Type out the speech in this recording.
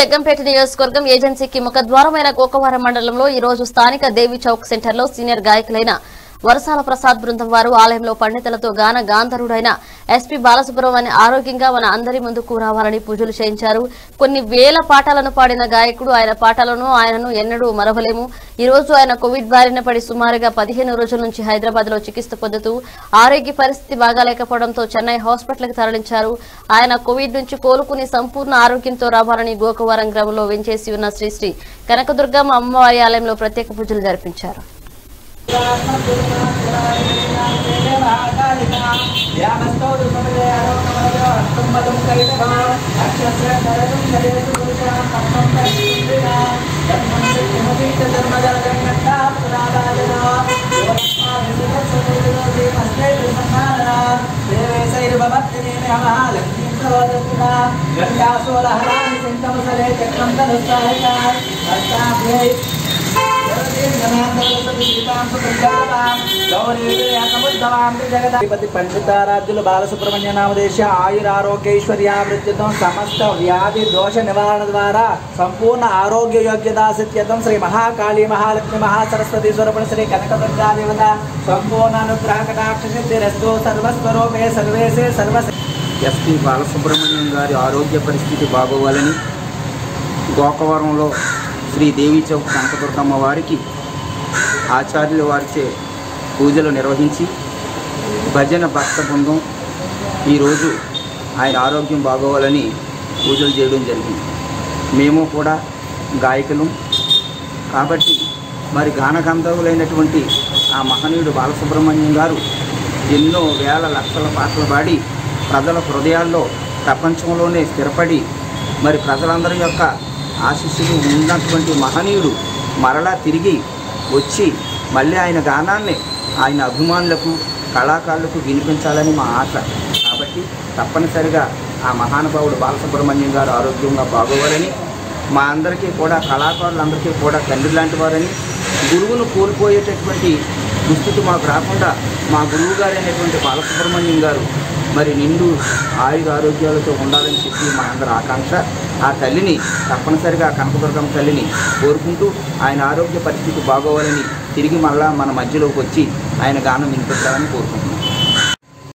జగ్గంపేట నియోజకవర్గం ఏజెన్సీకి ముఖద్వారమైన గోకవరం మండలంలో ఈ రోజు స్థానిక దేవి చౌక్ సెంటర్లో సీనియర్ గాయకులైన వరసాల ప్రసాద్ బృందం వారు ఆలయంలో పండితులతో గాన గాంధరుడైన ఎస్పీ బాలసుబ్రహ్మణ్యం ఆరోగ్యంగా మన అందరి ముందుకు రావాలని పూజలు చేయించారు కొన్ని వేల పాటలను పాడిన గాయకుడు ఆయన పాటలను ఆయనను ఎన్నడూ మరవలేము ఈ రోజు ఆయన కోవిడ్ బారిన పడి సుమారుగా పదిహేను రోజుల నుంచి హైదరాబాద్ లో చికిత్స పొందుతూ ఆరోగ్య పరిస్థితి బాగాలేకపోవడంతో చెన్నై హాస్పిటల్ కి తరలించారు ఆయన కోవిడ్ నుంచి కోలుకుని సంపూర్ణ ఆరోగ్యంతో రావాలని గోకవరం గ్రామంలో వెంచేసి ఉన్న శ్రీ శ్రీ కనకదుర్గమ్మ అమ్మవారి ఆలయంలో ప్రత్యేక పూజలు జరిపించారు శ్రీపతి పండితారాధ్యులు బాలసుబ్రహ్మణ్య నామదేశ ఆయురారోగ్యైశ్వర్యావృత్తితం సమస్త వ్యాధి దోష నివారణ ద్వారా సంపూర్ణ ఆరోగ్య యోగ్యదాసిత్యతం శ్రీ మహాకాళీ మహాలక్ష్మి మహాసరస్వతి స్వరూపణ శ్రీ కనకదుర్గా దేవత సంపూర్ణ అనుగ్రహ కటాక్ష సిద్ధిరస్తు సర్వస్వరూపే సర్వేసే సర్వ ఎస్పి బాలసుబ్రహ్మణ్యం గారి ఆరోగ్య పరిస్థితి బాగోవాలని గోకవరంలో శ్రీ దేవి చౌక్ కనకదుర్గమ్మ వారికి ఆచార్యుల వారిచే పూజలు నిర్వహించి భజన భక్త బృందం ఈరోజు ఆయన ఆరోగ్యం బాగోవాలని పూజలు చేయడం జరిగింది మేము కూడా గాయకులు కాబట్టి మరి గానగంధర్వులైనటువంటి ఆ మహనీయుడు బాలసుబ్రహ్మణ్యం గారు ఎన్నో వేల లక్షల పాటలు పాడి ప్రజల హృదయాల్లో ప్రపంచంలోనే స్థిరపడి మరి ప్రజలందరి యొక్క ఆశీస్సులు ఉన్నటువంటి మహనీయుడు మరలా తిరిగి వచ్చి మళ్ళీ ఆయన గానాన్ని ఆయన అభిమానులకు కళాకారులకు వినిపించాలని మా ఆశ కాబట్టి తప్పనిసరిగా ఆ మహానుభావుడు బాలసుబ్రహ్మణ్యం గారు ఆరోగ్యంగా బాగోవాలని మా అందరికీ కూడా కళాకారులందరికీ కూడా తండ్రి లాంటి వారని గురువును కోల్పోయేటటువంటి దుస్థితి మాకు రాకుండా మా గురువు గారైనటువంటి బాలసుబ్రహ్మణ్యం గారు మరి నిండు ఆయుధ ఆరోగ్యాలతో ఉండాలని చెప్పి మా అందరి ఆకాంక్ష ఆ తల్లిని తప్పనిసరిగా కనకదుర్గమ్మ తల్లిని కోరుకుంటూ ఆయన ఆరోగ్య పరిస్థితి బాగోవాలని తిరిగి మళ్ళా మన మధ్యలోకి వచ్చి ఆయన గానం వినిపించాలని కోరుకుంటున్నాం